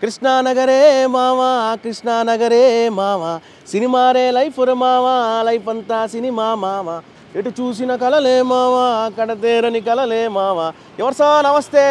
కృష్ణానగరే మావా కృష్ణానగరే మావా సినిమారే లైఫ్ రే మావా లైఫ్ అంతా సినిమా మావా ఎటు చూసిన కలలే మావా కడతేరని కలలే మావా ఎవరు సార్ నమస్తే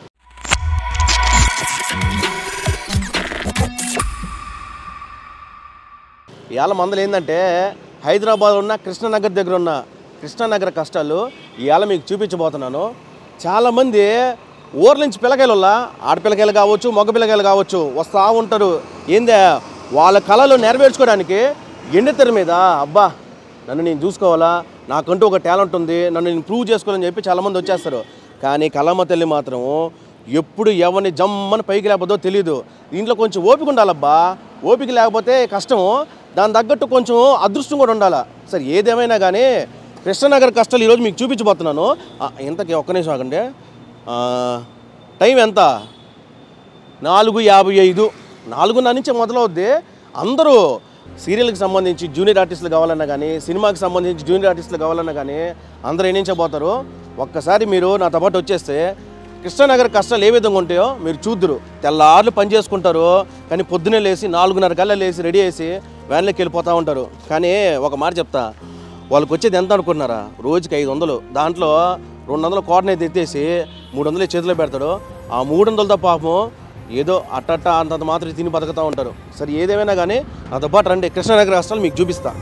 ఇవాళ మందలు ఏంటంటే హైదరాబాద్ ఉన్న కృష్ణనగర్ దగ్గర ఉన్న కృష్ణనగర్ కష్టాలు ఇవాళ మీకు చూపించబోతున్నాను చాలామంది ఊర్ల నుంచి పిల్లకాయలు ఆడపిల్లకాయలు కావచ్చు మగ పిల్లకాయలు కావచ్చు వస్తూ ఉంటారు ఏందే వాళ్ళ కళలు నెరవేర్చుకోవడానికి ఎండితెర మీద అబ్బా నన్ను నేను చూసుకోవాలా నాకంటూ ఒక టాలెంట్ ఉంది నన్ను నేను ప్రూవ్ చేసుకోవాలని చెప్పి చాలామంది వచ్చేస్తారు కానీ కళమ్మ తల్లి మాత్రం ఎప్పుడు ఎవరిని జమ్మని పైకి లేకపోతే తెలియదు దీంట్లో కొంచెం ఓపిక ఉండాలబ్బా ఓపిక లేకపోతే కష్టం దాని తగ్గట్టు కొంచెం అదృష్టం కూడా ఉండాలా సరే ఏదేమైనా కానీ కృష్ణనగర్ కష్టాలు ఈరోజు మీకు చూపించబోతున్నాను ఆ, ఇంతకీ ఒక్క నిమిషం ఆగండి ఆ, టైం ఎంత నాలుగు యాభై ఐదు నాలుగున్నర నుంచి మొదలవుద్ది అందరూ సీరియల్కి సంబంధించి జూనియర్ ఆర్టిస్టులు కావాలన్నా కానీ సినిమాకి సంబంధించి జూనియర్ ఆర్టిస్టులు కావాలన్నా కానీ అందరూ ఎన్నించబోతారు ఒక్కసారి మీరు నాతో పాటు వచ్చేస్తే కృష్ణానగర్ కష్టాలు ఏ విధంగా ఉంటాయో మీరు చూద్దరు తెల్లార్లు పని చేసుకుంటారు కానీ పొద్దునే లేచి నాలుగున్నర కల్లా లేచి రెడీ చేసి వ్యాన్లోకి వెళ్ళిపోతూ ఉంటారు కానీ ఒక మాట చెప్తా వాళ్ళకి వచ్చేది ఎంత అనుకున్నారా రోజుకి ఐదు వందలు దాంట్లో రెండు వందలు కోటనైతే ఎత్తేసి మూడు వందలు చేతిలో పెడతాడు ఆ మూడు వందలతో పాపం ఏదో అట్టట్ట అంతంత మాత్రం తిని బతుకుతూ ఉంటారు సరే ఏదేమైనా కానీ నాతో పాటు రండి కృష్ణనగర్ రాష్ట్రాలు మీకు చూపిస్తా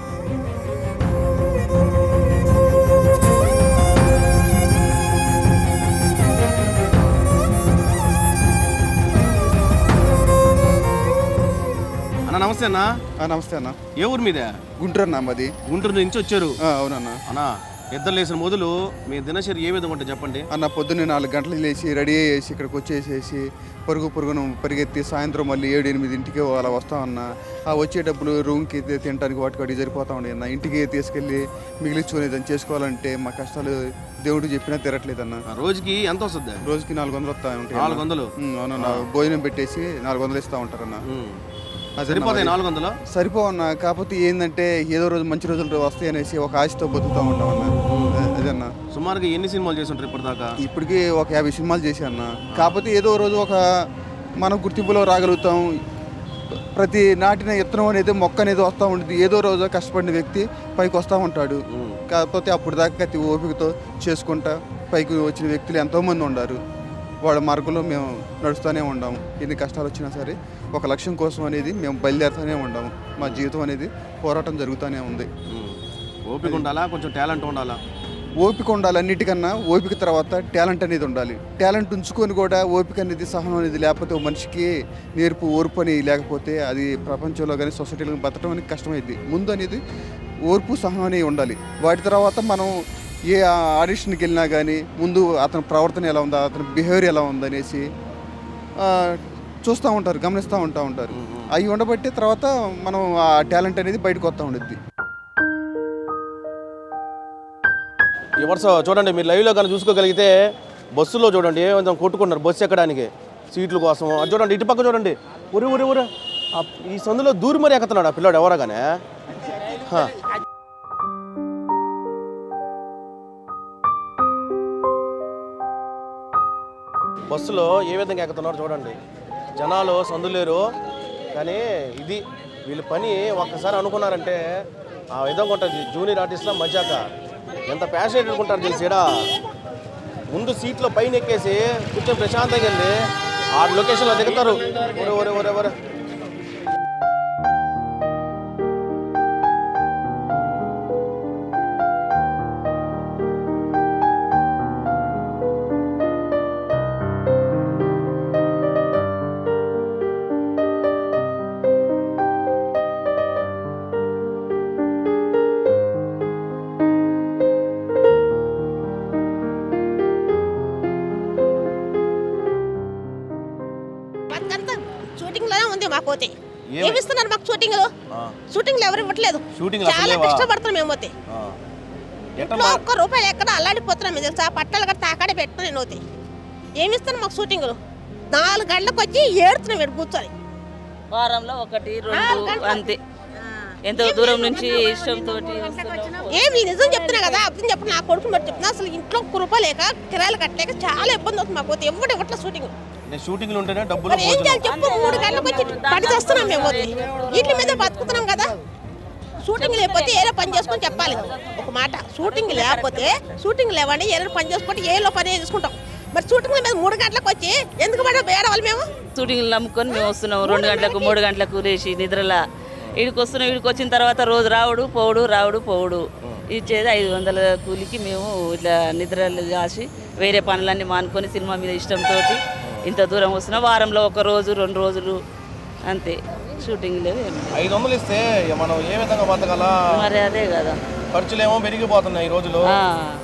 అన్న నమస్తే అన్న ఆ, నమస్తే అన్న ఏ ఊరు మీదే గుంటూరు అన్న మాది గుంటూరు నుంచి వచ్చారు ఆ, అవునన్న అన్నా ఇద్దరు లేసిన మొదలు మీ దినచర్య ఏ విధంగా ఉంటుంది చెప్పండి అన్న పొద్దున్నే నాలుగు గంటలకు లేచి రెడీ అయ్యేసి ఇక్కడికి వచ్చేసేసి పరుగు పరుగును పరిగెత్తి సాయంత్రం మళ్ళీ ఏడు ఎనిమిది ఇంటికి అలా వస్తామన్న ఆ వచ్చే డబ్బులు రూమ్కి తి- తినడానికి వాటికి వాటికి సరిపోతా ఉండే అన్న ఇంటికి తీసుకెళ్ళి మిగిలించుకుని దాన్ని చేసుకోవాలంటే మా కష్టాలు దేవుడు చెప్పినా తిరగట్లేదన్న ఆ రోజుకి ఎంత వస్తుంది రోజుకి నాలుగు వందలు వస్తా ఉంటాయి అన్న. నాలుగు వందలు ఉమ్, అవునన్న భోజనం పెట్టేసి నాలుగు వందలు ఇస్తా ఉంటారన్న ఉమ్. అదన్న సరిపోతాయి మరి. నాలుగు వందలు సరిపోవన్న కాకపోతే ఏంటంటే ఏదో రోజు మంచి రోజులు వస్తాయి అనేసి ఒక ఆశతో బతుకుతూ ఉంటామన్న అదన్న సుమారుగా ఎన్ని సినిమాలు చేసి ఉంటారు ఇప్పటిదాకా ఇప్పటికి ఒక యాభై సినిమాలు చేశాను కాకపోతే ఏదో రోజు ఒక మనం గుర్తింపులో రాగలుగుతాం ప్రతి నాటిన ఇత్తనం అనేది మొక్క అనేది వస్తూ ఉంటుంది ఏదో రోజు కష్టపడిన వ్యక్తి పైకి వస్తూ ఉంటాడు ఉమ్. కాకపోతే అప్పుడు దాకా కత్తి ఓపికతో చేసుకుంటా పైకి వచ్చిన వ్యక్తులు ఎంతోమంది ఉన్నారు వాళ్ళ మార్గంలో మేము నడుస్తూనే ఉన్నాము ఎన్ని కష్టాలు వచ్చినా సరే ఒక లక్ష్యం కోసం అనేది మేము బయలుదేరుతూనే ఉన్నాము మా జీవితం అనేది పోరాటం జరుగుతూనే ఉంది ఉమ్. ఓపిక ఉండాలా కొంచెం టాలెంట్ ఉండాలా ఓపిక ఉండాలి అన్నిటికన్నా ఓపిక తర్వాత టాలెంట్ అనేది ఉండాలి టాలెంట్ ఉంచుకొని కూడా ఓపిక అనేది సహనం అనేది లేకపోతే ఓ మనిషికి నేర్పు ఓర్పు అని లేకపోతే అది ప్రపంచంలో కానీ సొసైటీలో కానీ బతకడం అనేది కష్టమైంది ముందు అనేది ఓర్పు సహనం అనేది ఉండాలి వాటి తర్వాత మనం ఏ ఆడిషన్కి వెళ్ళినా కానీ ముందు అతని ప్రవర్తన ఎలా ఉందా అతని బిహేవియర్ ఎలా ఉందనేసి ఆ, చూస్తూ ఉంటారు గమనిస్తూ ఉంటా ఉంటారు అవి ఉండబట్టి తర్వాత మనం ఆ టాలెంట్ అనేది బయటకు వస్తూ ఉండిద్ది ఈ వరుస చూడండి మీరు లైవ్లో కానీ చూసుకోగలిగితే బస్సులో చూడండి ఏ విధంగా కొట్టుకున్నారు బస్సు ఎక్కడానికి సీట్ల కోసం అది చూడండి ఇటు పక్క చూడండి ఉరి ఉరి ఉరి ఆ ఈ సందులో దూరి మరి ఎక్కుతున్నాడు ఆ పిల్లాడు ఎవరగానే హా. బస్సులో ఏ విధంగా ఎక్కుతున్నారు చూడండి జనాలు సందులేరు కానీ ఇది వీళ్ళ పని ఒక్కసారి అనుకున్నారంటే ఆ విధంగా ఉంటుంది జూనియర్ ఆర్టిస్ట్ల మజాక ఎంత ప్యాషనేట్ అనుకుంటారు తెలిసి ఈడ ముందు సీట్లో పైన ఎక్కేసి కూర్చొని ప్రశాంతంగా వెళ్ళి ఆ లొకేషన్లో దిగుతారు ఒరే ఒరే ఒరే ఒరే బతుకంతా షూటింగ్ లోనే ఉంది మాకు పోతే ఏం- ఏమి ఇస్తున్నారు మాకు షూటింగ్ లో ఆ, షూటింగ్ లో ఎవరు ఇవ్వట్లేదు షూటింగ్ లో అసలు చాలా లేవా? కష్టపడుతున్నాం మేము పోతే ఆ. ఎట్లా ఇంట్లో మా- ఒక్క రూపాయలు ఎక్కడ అల్లాడిపోతున్నాం మీకు తెలుసా పట్టాలు కూడా తాకాడే పెట్టిన నేను పోతే ఏమి ఇస్తాను మాకు షూటింగ్ లో నాలుగు గంటలకు వచ్చి ఏడుతున్నాం ఇక్కడ కూర్చొని వారంలో ఒకటి నాలుగు రెండు గంటలు. అంతే ఎంతో దూరం నుంచి ఇష్టంతో ఏం నీ నిజం చెప్తున్నా కదా అర్థం చెప్పు నా కొడుకు మరి చెప్తున్నా అసలు ఇంట్లో ఒక్క రూపాయలు లేక కిరాయిలు కట్టలేక చాలా ఇబ్బంది అవుతుంది మాకు పోతే ఎవరు ఇవ్వట్లేదు షూటింగ్ అంటే షూటింగ్లు ఉంటేనే డబ్బులు మరి ఏం భోజనం చేయాలి చెప్పు మూడు గంటలకు వచ్చి పని చేస్తున్నాం మేము వదిలి వీటి మీద బతుకుతున్నాం కదా షూటింగ్ లేకపోతే ఏదో పని చేసుకొని చెప్పాలి ఒక మాట షూటింగ్ లేకపోతే షూటింగ్ లేవండి ఏదో పని చేసుకుంటే ఏలో పని చేసుకుంటాం మరి షూటింగ్ మీద మూడు గంటలకు వచ్చి ఎందుకు పడ ఏడవాలి మేము షూటింగ్లు నమ్ముకొని మేము వస్తున్నాం రెండు గంటలకు మూడు గంటలకు లేచి నిద్రలా వీడికి వస్తున్నాం వీడికి వచ్చిన తర్వాత రోజు రావుడు పోవుడు రావుడు పోవుడు ఇచ్చేది ఐదు వందల కూలికి మేము ఇట్లా నిద్రలు కాసి వేరే పనులన్నీ మానుకొని సినిమా మీద ఇష్టంతో ఇంత దూరం వస్తున్నాం వారంలో ఒక రోజు రెండు రోజులు అంతే షూటింగ్ లేవు ఏమి లేవు. ఐదు వందలు ఇస్తే మనం ఏ విధంగా బతకాల మరి అదే కదా ఖర్చులేమో పెరిగిపోతున్నాయి ఈ రోజులు ఆ.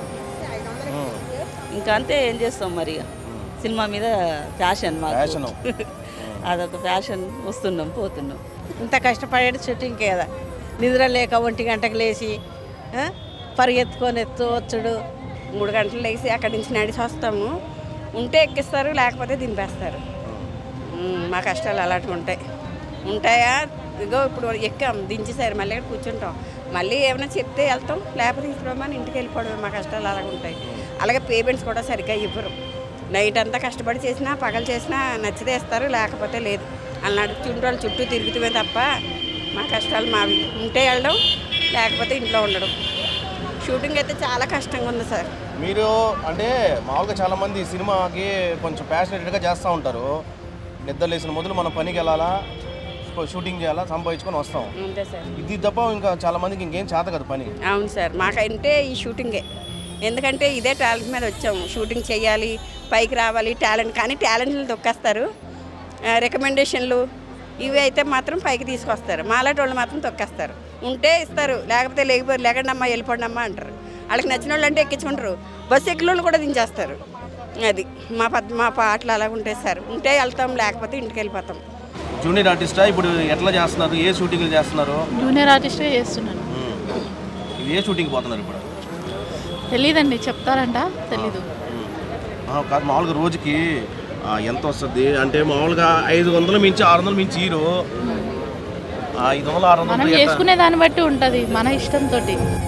ఇంకా అంతే ఏం చేస్తాం మరి ఇక. సినిమా మీద ఫ్యాషన్ మాకు ఫ్యాషను. అదొక ఫ్యాషన్ వస్తున్నాం పోతున్నాం ఇంత కష్టపడేది షూటింగ్కే కదా నిద్ర లేక ఒంటి గంటకు లేచి ఆ, పరిగెత్తుకొని ఎత్తు వచ్చుడు మూడు గంటలు లేచి అక్కడి నుంచి నడిచి వస్తాము ఉంటే ఎక్కిస్తారు లేకపోతే దింపేస్తారు ఉమ్, మా కష్టాలు అలాంటివి ఉంటాయి ఉంటాయా ఇగో ఇప్పుడు ఎక్కాం దించేసారు మళ్ళీ ఇక్కడ కూర్చుంటాం మళ్ళీ ఏమైనా చెప్తే వెళ్తాం లేకపోతే తీసుకురామని ఇంటికి వెళ్ళిపోవడమే మా కష్టాలు అలాగ ఉంటాయి అలాగే పేమెంట్స్ కూడా సరిగ్గా ఇవ్వరు నైట్ అంతా కష్టపడి చేసినా పగలు చేసినా నచ్చితే ఇస్తారు లేకపోతే లేదు అలా నడుచుకుంటూ వాళ్ళు చుట్టూ తిరుగుతుమే తప్ప మా కష్టాలు మావి ఉంటే వెళ్ళడం లేకపోతే ఇంట్లో ఉండడం షూటింగ్ అయితే చాలా కష్టంగా ఉంది సార్ మీరు అంటే మామూలుగా చాలా మంది సినిమాకి కొంచెం ప్యాషనెట్గా చేస్తూ ఉంటారు నిద్ర లేసిన మొదలు మనం పనికి వెళ్ళాలా షూటింగ్ చేయాలా సంపాదించుకొని వస్తాం అంతే సార్ ఇది తప్ప ఇంకా చాలా మందికి ఇంకేం చేత కదా పని అవును సార్ మాకంటే ఈ షూటింగే ఎందుకంటే ఇదే టాలెంట్ మీద వచ్చాము షూటింగ్ చేయాలి పైకి రావాలి టాలెంట్ కానీ టాలెంట్లు తొక్కేస్తారు రికమెండేషన్లు ఇవి అయితే మాత్రం పైకి తీసుకొస్తారు మాలాంటి వాళ్ళు మాత్రం తొక్కేస్తారు ఉంటే ఇస్తారు లేకపోతే లేకపోతే లేకండి అమ్మా వెళ్ళిపోండి అమ్మా అంటారు వాళ్ళకి నచ్చిన వాళ్ళు అంటే ఎక్కించుకుంటారు బస్సు ఎక్కిన వాళ్ళు కూడా దించేస్తారు అది మా పద్ మా పాటలు అలా ఉంటాయి సార్ ఉంటే వెళ్తాం లేకపోతే ఇంటికి వెళ్ళిపోతాం జూనియర్ ఆర్టిస్టా ఇప్పుడు ఎట్లా చేస్తున్నారు ఏ షూటింగ్లు చేస్తున్నారు జూనియర్ ఆర్టిస్ట్గా చేస్తున్నాను ఉమ్. ఇది ఏ షూటింగ్ పోతున్నారు ఇప్పుడు తెలీదండి చెప్తారంట తెలీదు ఉమ్. ఆ, కాదు మామూలుగా రోజుకి ఆ, ఎంత వస్తుంది అంటే మామూలుగా ఐదు వందలు మించి ఆరు వందలు మించి హీరో ఐదు వందలు ఆరు మనం వందలు ఎట్లా? చేసుకునే దాన్ని బట్టి ఉంటుంది మన ఇష్టంతో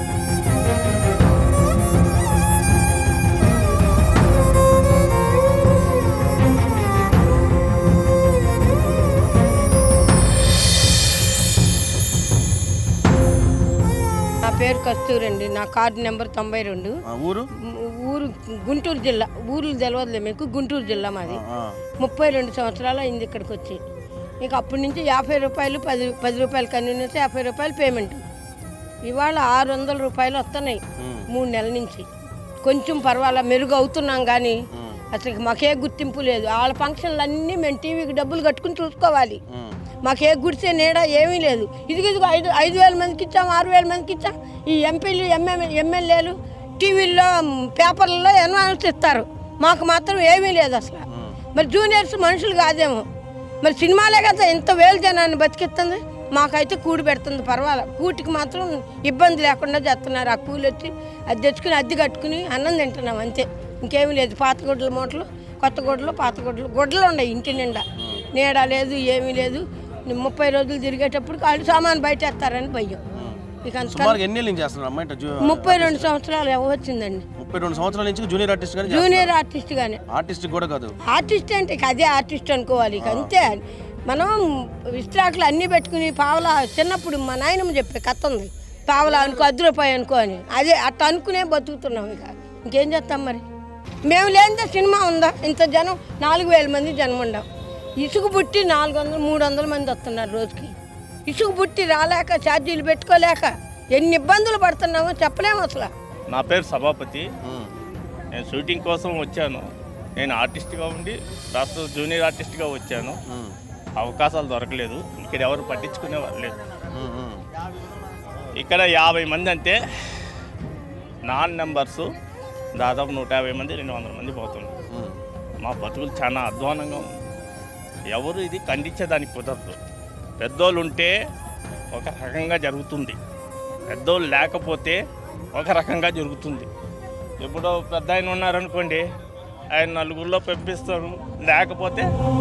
నా పేరు కస్తూరి అండి నా కార్డు నెంబర్ తొంభై రెండు ఆ, ఊరు ఊరు గుంటూరు జిల్లా ఊర్లు తెలియదులే మీకు గుంటూరు జిల్లా మాది ఆ, ముప్పై రెండు సంవత్సరాలు అయింది ఇక్కడికి వచ్చి ఇక అప్పటి నుంచి యాభై రూపాయలు పది పది రూపాయలు కన్వీనియన్స్ యాభై రూపాయలు పేమెంట్ ఇవాళ ఆరు వందల రూపాయలు వస్తున్నాయి మూడు నెలల నుంచి కొంచెం పర్వాలా మెరుగు అవుతున్నాం కానీ అసలు ఇక మాకే గుర్తింపు లేదు వాళ్ళ ఫంక్షన్లు అన్నీ మేము టీవీకి డబ్బులు కట్టుకుని చూసుకోవాలి మాకే గుడిసే నీడ ఏమీ లేదు ఇదిగో ఇదిగో ఐదు ఐదు వేల మందికి ఇచ్చాం ఆరు వేల మందికి ఇచ్చాం ఈ ఎంపీలు ఎంఎం ఎమ్మెల్యేలు టీవీల్లో పేపర్లలో అనౌన్స్ ఇస్తారు మాకు మాత్రం ఏమీ లేదు అసలు మరి జూనియర్స్ మనుషులు కాదేమో మరి సినిమాలే కదా ఎంత వేలు జనాన్ని బతికిస్తుంది మాకైతే కూడి పెడుతుంది పర్వాలే కూటికి మాత్రం ఇబ్బంది లేకుండా చేస్తున్నారు ఆ కూలి వచ్చి అది తెచ్చుకుని అద్దె కట్టుకుని అన్నం తింటున్నాం అంతే ఇంకేమీ లేదు పాత గుడ్ల మూటలు కొత్త గుడ్లు పాత గుడ్లు గుడ్లు ఉన్నాయి ఇంటి నిండా నీడ లేదు ఏమీ లేదు ముప్పై రోజులు తిరిగేటప్పుడు వాళ్ళు సామాన్ బయట వేస్తారని భయం ఇక అంతకన్నా సుమారు ఎన్ని ఏళ్ళ నుంచి చేస్తున్నారు అమ్మాయి ఇట్లా జూ- ముప్పై రెండు సంవత్సరాలు వచ్చిందండి ముప్పై రెండు సంవత్సరాల నుంచి జూనియర్ ఆర్టిస్ట్ కానీ జూనియర్ ఆర్టిస్ట్ గానే ఆర్టిస్ట్ కూడా కాదు ఆర్టిస్ట్ అంటే ఇక అదే ఆర్టిస్ట్ అనుకోవాలి ఇక అంతే మనం విస్ట్రాకులు అన్నీ పెట్టుకుని పావలా చిన్నప్పుడు మా నాయనమ్మ చెప్పే కథ ఉంది పావలా అనుకో అర్ధ రూపాయి అనుకో అని అదే అట్ట అనుకునే బతుకుతున్నాం ఇక ఇంకేం చేస్తాం మరి మేము లేనిదే సినిమా ఉందా ఇంత జనం నాలుగు వేల మంది జనం ఉండం ఇసుక పుట్టి నాలుగు వందలు మూడు వందల మంది వస్తున్నారు రోజుకి ఇసుక పుట్టి రాలేక ఛార్జీలు పెట్టుకోలేక ఎన్ని ఇబ్బందులు పడుతున్నామో చెప్పలేము అసలు నా పేరు సభాపతి నేను షూటింగ్ కోసం వచ్చాను నేను ఆర్టిస్ట్గా ఉండి ప్రస్తుతం జూనియర్ ఆర్టిస్ట్గా వచ్చాను అవకాశాలు దొరకలేదు ఇక్కడ ఎవరు పట్టించుకునేవారు లేదు ఇక్కడ యాభై మంది అంటే నాన్ నెంబర్సు దాదాపు నూట యాభై మంది రెండు వందల మంది పోతున్నారు మా బతుకులు చాలా అధ్వానంగా ఉంది ఎవరు ఇది ఖండించేదానికి కుదరదు పెద్దోళ్ళు ఉంటే ఒక రకంగా జరుగుతుంది పెద్దోళ్ళు లేకపోతే ఒక రకంగా జరుగుతుంది ఎప్పుడో పెద్ద ఆయన ఉన్నారనుకోండి ఆయన నలుగురిలో పంపిస్తారు లేకపోతే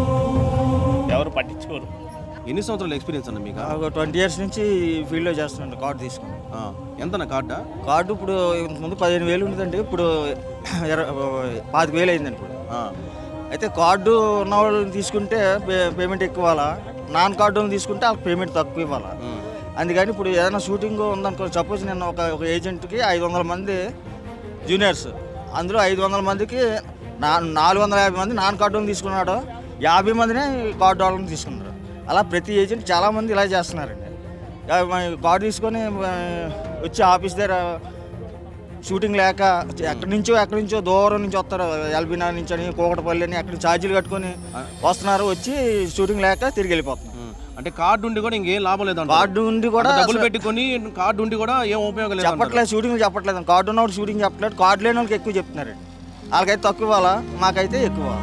ఎవరు పట్టించుకోరు ఎన్ని సంవత్సరాల ఎక్స్పీరియన్స్ అన్న మీకు ఒక ట్వంటీ ఇయర్స్ నుంచి ఈ ఫీల్డ్లో చేస్తున్నాను కార్డు తీసుకుని ఆ, ఎంతన్న కార్డా కార్డు ఇప్పుడు ముందు పదిహేను వేలు ఉండదండి ఇప్పుడు ఇరవై పాతిక వేలు అయిందండి ఇప్పుడు ఆ, అయితే కార్డు ఉన్న వాళ్ళని తీసుకుంటే పే- పేమెంట్ ఎక్కువ ఇవ్వాలా నాన్ కార్డు వాళ్ళని తీసుకుంటే వాళ్ళకి పేమెంట్ తక్కువ ఇవ్వాలా అందుకని ఇప్పుడు ఏదైనా షూటింగ్ ఉందనుకో సపోజ్ నేను ఒక ఒక ఏజెంట్కి ఐదు వందల మంది జూనియర్స్ అందులో ఐదు వందల మందికి నా నాలుగు వందల యాభై మంది నాన్ కార్డు వాళ్ళని తీసుకున్నాడు యాభై మందినే కార్డు వాళ్ళని తీసుకున్నారు అలా ప్రతి ఏజెంట్ చాలామంది ఇలా చేస్తున్నారండి యా- మన కార్డు తీసుకొని ఆ, వచ్చి ఆఫీస్ దగ్గర షూటింగ్ లేక ఎక్కడి నుంచో ఎక్కడి నుంచో దూరం నుంచి వస్తారు ఎల్బీనా నుంచి అని కోకటపల్లి అని అక్కడ ఛార్జీలు కట్టుకొని వస్తున్నారు వచ్చి షూటింగ్ లేక తిరిగి వెళ్ళిపోతున్నారు అంటే కార్డు ఉండి కూడా ఇంకేం లాభం లేదు కార్డు ఉండి కూడా డబ్బులు అసలు పెట్టుకొని కార్డు ఉండి కూడా ఏం ఉపయోగం లేదు అంటారు. చెప్పట్లేదు షూటింగ్ చెప్పట్లేదు కార్డు ఉన్నవాడు షూటింగ్ చెప్పట్లేదు కార్డు లేని వాళ్ళకి ఎక్కువ చెప్తున్నారండి వాళ్ళకైతే తక్కువ ఇవ్వాలా మాకైతే ఎక్కువ ఇవ్వాలా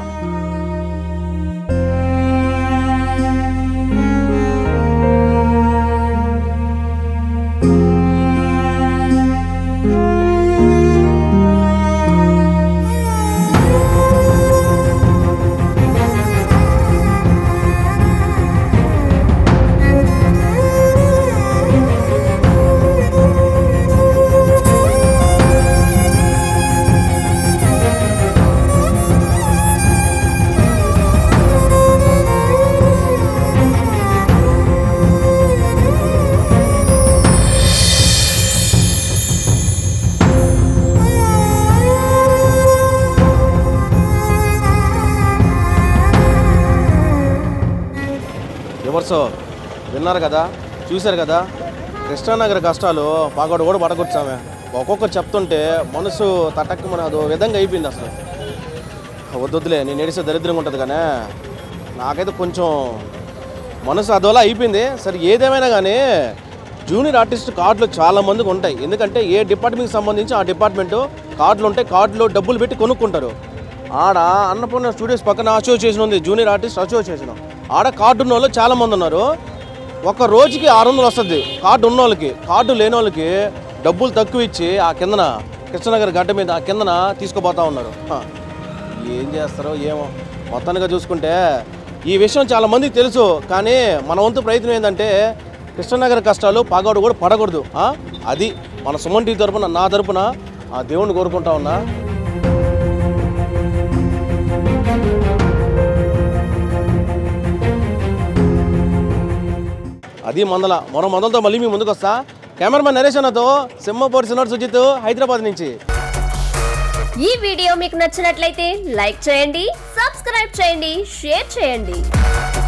ఎవరిసో విన్నారు కదా చూశారు కదా కృష్ణానగర్ కష్టాలు పాగోడు కూడా పడగొచ్చామే ఒక్కొక్కరు చెప్తుంటే మనసు తటక్కి మన అదో విధంగా అయిపోయింది అసలు వద్దొద్దులే నేను ఏడిస్తే దరిద్రంగా ఉంటుంది కానీ నాకైతే కొంచెం మనసు అదోలా అయిపోయింది సరే ఏదేమైనా కానీ జూనియర్ ఆర్టిస్ట్ కార్డులు చాలా మందికి ఉంటాయి ఎందుకంటే ఏ డిపార్ట్మెంట్కి సంబంధించి ఆ డిపార్ట్మెంట్ కార్డులు ఉంటాయి కార్డులు డబ్బులు పెట్టి కొనుక్కుంటారు ఆడ అన్నపూర్ణ స్టూడియోస్ పక్కన అసోసియేషన్ ఉంది జూనియర్ ఆర్టిస్ట్ అసోసియేషన్ ఆడ కార్డు ఉన్న వాళ్ళు చాలా మంది ఉన్నారు ఒక రోజుకి ఆరు వందలు వస్తుంది కార్డు ఉన్న వాళ్ళకి కార్డు లేని వాళ్ళకి డబ్బులు తక్కువ ఇచ్చి ఆ కిందన కృష్ణనగర్ గడ్డ మీద ఆ కిందన తీసుకుపోతా ఉన్నారు హ. ఏం చేస్తారో ఏమో మొత్తానిగా చూసుకుంటే ఈ విషయం చాలా మందికి తెలుసు కానీ మన వంతు ప్రయత్నం ఏంటంటే కృష్ణనగర్ కష్టాలు పగోడు కూడా పడకూడదు ఆ? అది మన సుమన్ టీ తరపున నా తరపున ఆ దేవుణ్ణి కోరుకుంటా ఉన్నా అది మందల మరో మందలతో మళ్ళీ మీ ముందుకు వస్తా కెమెరామెన్ నరేష్ అన్నతో సింహపూర్ సినోడ్ సుజిత్ హైదరాబాద్ నుంచి ఈ వీడియో మీకు నచ్చినట్లయితే లైక్ చేయండి సబ్స్క్రైబ్ చేయండి షేర్ చేయండి